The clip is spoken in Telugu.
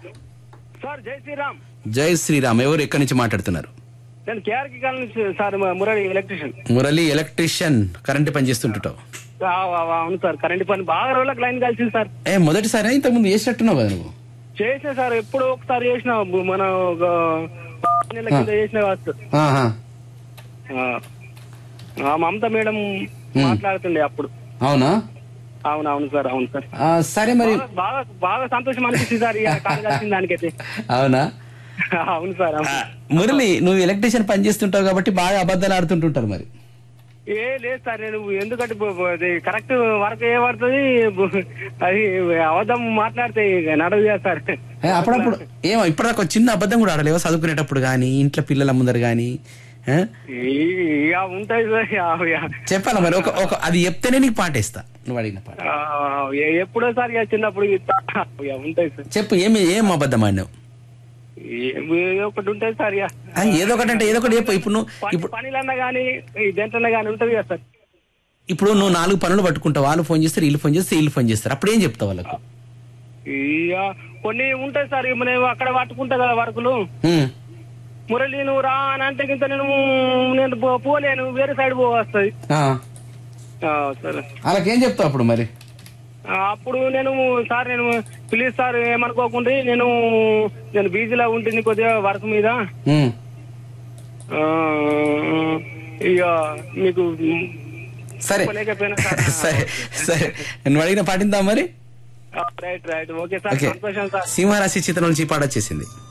సార్ జై శ్రీరామ్ జై శ్రీరామ్ ఎవరు ఎక్కడి నుంచి మాట్లాడుతున్నారు నేను కేఆర్కి కాలనీ నుంచి సార్ మ- Murali electrician Murali electrician current పని చేస్తుంటావు ఆ, ఆ, ఆ, అవును సార్ కరెంట్ పని బాగా రోజులకు లైన్ కలిసింది సార్ ఏ మొదటిసారి ఇంతకు ముందు చేసినట్టున్నావు కదా నువ్వు చేసిన సార్ ఎప్పుడో ఒకసారి చేసిన మన ఒక నెల కింద చేసిన కాదు సార్. ఆహా. ఆ, ఆ, మమత మేడం మాట్లాడుతుండే అప్పుడు అవునా అవును అవును సార్ అవును సార్ ఆ, సరే మరి బాగా- బాగా బాగా సంతోషం అనిపిస్తుంది సార్ ఇక కాలు కలిసిన దానికైతే అవునా అవును సార్ అవును. ఆ, మురళి నువ్వు ఎలక్ట్రీషియన్ పని చేస్తుంటావు కాబట్టి బాగా అబద్ధాలు ఆడుతుంటుంటారు మరి ఏ లేదు సార్ నేను ఎందుకంటే బ- బ- అది కరెక్ట్ వర్క్ ఏ పడుతుంది బ- అది అబద్ధం మాట్లాడితే ఇక నడదు కదా సార్ ఏ, అప్పుడప్పుడు ఏమో ఇప్పటిదాకా ఒక చిన్న అబద్ధం కూడా ఆడలేవా చదువుకునేటప్పుడు కానీ ఇంట్లో పిల్లల ముందర కానీ ఈ- ఇక ఉంటాయి సార్ ఇక- ఇక. చెప్పాలా మరి ఒక ఒక అది చెప్తేనే నీకు పాట ఇస్తా నువ్వు అడిగిన పాట ఆ, ఎ- ఎప్పుడో సార్ ఇక చిన్నప్పుడు ఇక ఇక ఉంటాయి సార్ చెప్పు ఏమి ఏం అబద్ధం ఆడినావు ఏ- ఏ ఒకటి ఉంటుంది సార్ ఇక ఆ, ఏదో ఒకటి అంటే ఏదో ఒకటి చెప్పు ఇప్పుడు నువ్వు పని ఇప్పుడు పనిలన్నా కానీ ఈ దేంట్లన్నా కానీ ఉంటుంది కదా సార్ ఇప్పుడు నువ్వు నాలుగు పనులు పట్టుకుంటావు వాళ్ళు ఫోన్ చేస్తారు వీళ్ళు ఫోన్ చేస్తే వీళ్ళు ఫోన్ చేస్తారు అప్పుడు ఏం చెప్తావు వాళ్ళకు ఇక కొన్ని ఉంటాయి సార్ ఇక నేను అక్కడ పట్టుకుంటా కదా వర్కులు హ్మ్. మురళి నువ్వు రా అని అంటే ఇంత నేను నేను పో- పోలేను వేరే సైడ్ పోవస్తుంది ఆ. సరే వాళ్ళకేం చెప్తావు అప్పుడు మరి ఆ, అప్పుడు నేను సార్ నేను ప్లీజ్ సార్ ఏమనుకోకుండా నేను నేను బీజీలో ఉంటుంది కొద్దిగా వర్క్ మీద హ్మ్. ఆ, ఇక మీకు సరే చెప్పలేకపోయినా సార్ సరే సరే నువ్వు అడిగిన పాటిందా మరి right right okay sir okay సంతోషం సార్ సింహరాశి చిత్రం నుంచి ఈ పాట వచ్చేసింది